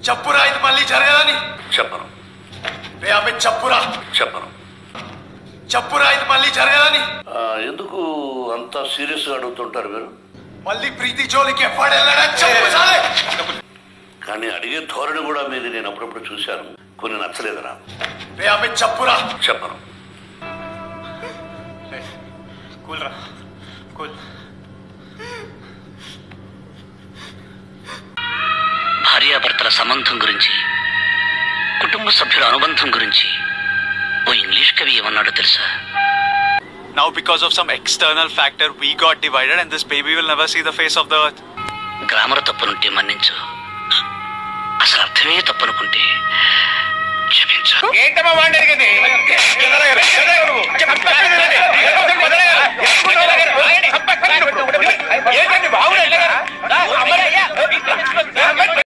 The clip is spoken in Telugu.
చెప్పురా ఇది మళ్ళీ జరగదని చెప్పను రే ఆమె చెప్పురా చెప్పను చెప్పురా ఇది మళ్ళీ జరగదని ఆ, ఎందుకు అంత సీరియస్గా అడుగుతుంటారు మీరు మళ్ళీ ప్రీతి జోలికి ఎప్పుడు వెళ్ళాడని చెప్పు చాలే కానీ అడిగే ధోరణి కూడా మీది నేను అప్పుడప్పుడు చూశాను కొన్ని నచ్చలేదు నాకు రే ఆమె చెప్పురా చెప్పను కూల్ రా కూల్ భార్యాభర్తల సంబంధం గురించి కుటుంబ సభ్యుల అనుబంధం గురించి ఓ ఇంగ్లీష్ కవి ఏమన్నాడో తెలుసా Now, because of some external factor, we got divided, and this baby will never see the face of the earth. Grammar తప్పునుంటే మన్నించు అసలు అర్థమే తప్పనుకుంటే క్షమించు ఏంటమ్మా వాడి అడిగింది ఏంటండి బాగుండే